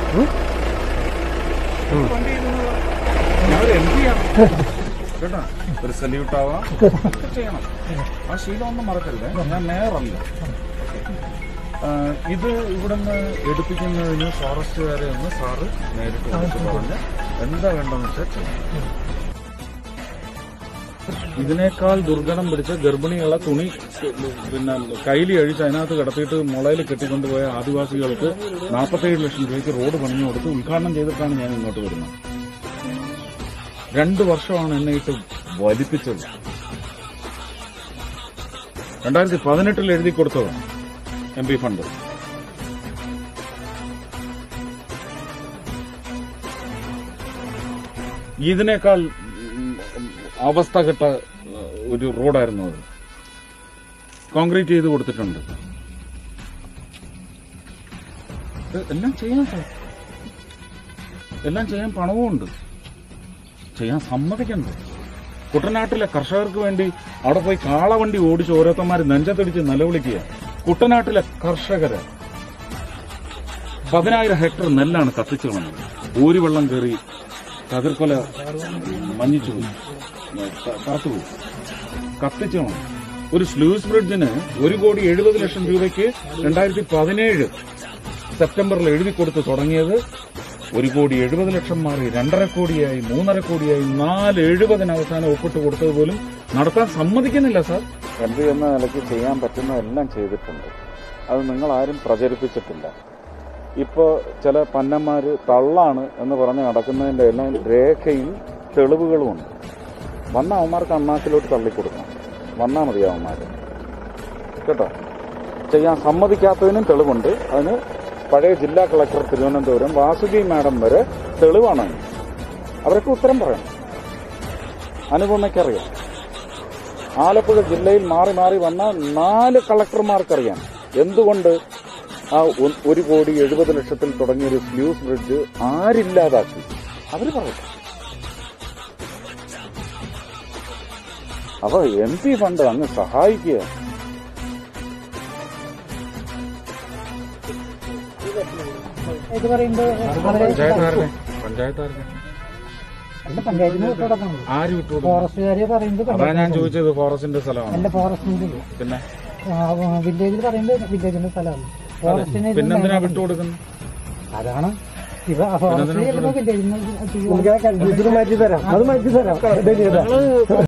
വണ്ടി ഇരുന്ന് ഞാൻ ഒരു എം പി ആണ് കേട്ടോ ഒരു സല്യൂട്ട് ആവാം ഒക്കെ ചെയ്യണം ആ ശീലം ഒന്നും മറക്കല്ലേ ഞാൻ മേയറല്ല ആ, ഇത് ഇവിടുന്ന് എടുപ്പിക്കുന്നതിന് ഫോറസ്റ്റുകാരെ ഒന്ന് സാറ് നേരിട്ട് വിളിച്ച് പറഞ്ഞ് എന്താ വേണ്ടെന്ന് വെച്ചാൽ ചെയ്യണം ഇതിനേക്കാൾ ദുർഗണം പിടിച്ച ഗർഭിണികളെ തുണി പിന്നെ കൈലി അഴിച്ച് അതിനകത്ത് കിടത്തിയിട്ട് മുളയിൽ കെട്ടിക്കൊണ്ടുപോയ ആദിവാസികൾക്ക് നാൽപ്പത്തേഴ് ലക്ഷം രൂപയ്ക്ക് റോഡ് പണിഞ്ഞു കൊടുത്ത് ഉദ്ഘാടനം ചെയ്തിട്ടാണ് ഞാൻ ഇങ്ങോട്ട് വരുന്നത് രണ്ടു വർഷമാണ് എന്നെ ഇട്ട് വലിപ്പിച്ചത് രണ്ടായിരത്തി പതിനെട്ടിൽ എഴുതി കൊടുത്തതാണ് എം പി ഫണ്ട് ഇതിനേക്കാൾ ഉം, അവസ്ഥ കെട്ട ഏഹ്, ഒരു റോഡായിരുന്നു അത് കോൺക്രീറ്റ് ചെയ്ത് കൊടുത്തിട്ടുണ്ട് ഇത് എല്ലാം ചെയ്യാൻ സാർ എല്ലാം ചെയ്യാൻ പണവും ഉണ്ട് ചെയ്യാൻ സമ്മതിക്കണ്ടേ കുട്ടനാട്ടിലെ കർഷകർക്ക് വേണ്ടി അവിടെ പോയി കാളവണ്ടി ഓടിച്ച് ഓരോരുത്തന്മാർ നെഞ്ചത്തടിച്ച് നിലവിളിക്കുക കുട്ടനാട്ടിലെ കർഷകര് പതിനായിരം ഹെക്ടർ നെല്ലാണ് കത്തിച്ചു കളഞ്ഞത് ഊരുവെള്ളം കയറി കതിർക്കൊല മഞ്ഞിച്ചു പോയി ക- കറുത്തുപോയി കത്തിച്ചു കളഞ്ഞു ഒരു സ്ലൂസ് ബ്രിഡ്ജിന് ഒരു കോടി എഴുപത് ലക്ഷം രൂപയ്ക്ക് രണ്ടായിരത്തി പതിനേഴ് സെപ്റ്റംബറിൽ എഴുതി കൊടുത്ത് തുടങ്ങിയത് ഒരു കോടി എഴുപത് ലക്ഷം മാറി രണ്ടര കോടിയായി മൂന്നര കോടിയായി നാല് എഴുപതിന് അവസാനം ഒപ്പിട്ട് കൊടുത്തത് പോലും നടത്താൻ സമ്മതിക്കുന്നില്ല സാർ എം പി എന്ന നിലയ്ക്ക് ചെയ്യാൻ പറ്റുന്നതെല്ലാം ചെയ്തിട്ടുണ്ട് അത് നിങ്ങൾ ആരും പ്രചരിപ്പിച്ചിട്ടില്ല ഇപ്പോ ചില പന്നന്മാര് തള്ളാണ് എന്ന് പറഞ്ഞ് നടക്കുന്നതിന്റെ എല്ലാം രേഖയും തെളിവുകളുമുണ്ട് വന്ന അവന്മാർക്ക് അണ്ണാക്കിലോട്ട് തള്ളിക്കൊടുക്കണം വന്നാ മതി അവന്മാര് കേട്ടോ ചെയ്യാൻ സമ്മതിക്കാത്തതിനും തെളിവുണ്ട് അതിന് പഴയ ജില്ലാ കളക്ടർ തിരുവനന്തപുരം വാസുകി മാഡം വരെ തെളിവാണ് അതിന്. അവരൊക്കെ ഉത്തരം പറയണം അനുപമയ്ക്കറിയാം ആലപ്പുഴ ജില്ലയിൽ മാറി മാറി വന്ന നാല് കളക്ടർമാർക്കറിയാം എന്തുകൊണ്ട് ആ ഒ- ഒരു കോടി എഴുപത് ലക്ഷത്തിൽ തുടങ്ങിയ ഒരു സ്ലൂസ് ബ്രിഡ്ജ് ആരില്ലാതാക്കി അവര് പറയട്ടെ അപ്പൊ എം പി ഫണ്ട് അങ്ങ് സഹായിക്കുക ഇത് പറയുമ്പോ അവരെ പഞ്ചായത്തുകാരുടെ പഞ്ചായത്തുകാരുടെ അല്ല പഞ്ചായത്തിന് വിട്ടുകൊടുക്കണം ആര് വിട്ടു ഫോറസ്റ്റുകാര് പറയുന്നത് അതാ ഞാൻ ചോദിച്ചത് ഫോറസ്റ്റിന്റെ സ്ഥലമാണ് അല്ല ഫോറസ്റ്റിന്റെ പിന്നെ വില്ലേജിൽ പറയുന്നത് വില്ലേജിന്റെ സ്ഥലമാണ് ഫോറസ്റ്റിന് ഇത് പിന്നെന്തിനാ വിട്ടുകൊടുക്കുന്നത് അതാണ് ഇവ ഫോറസ്റ്റ് ചിലപ്പോ വില്ലേജിന് മാറ്റി തരാം അത് മാറ്റി തരാം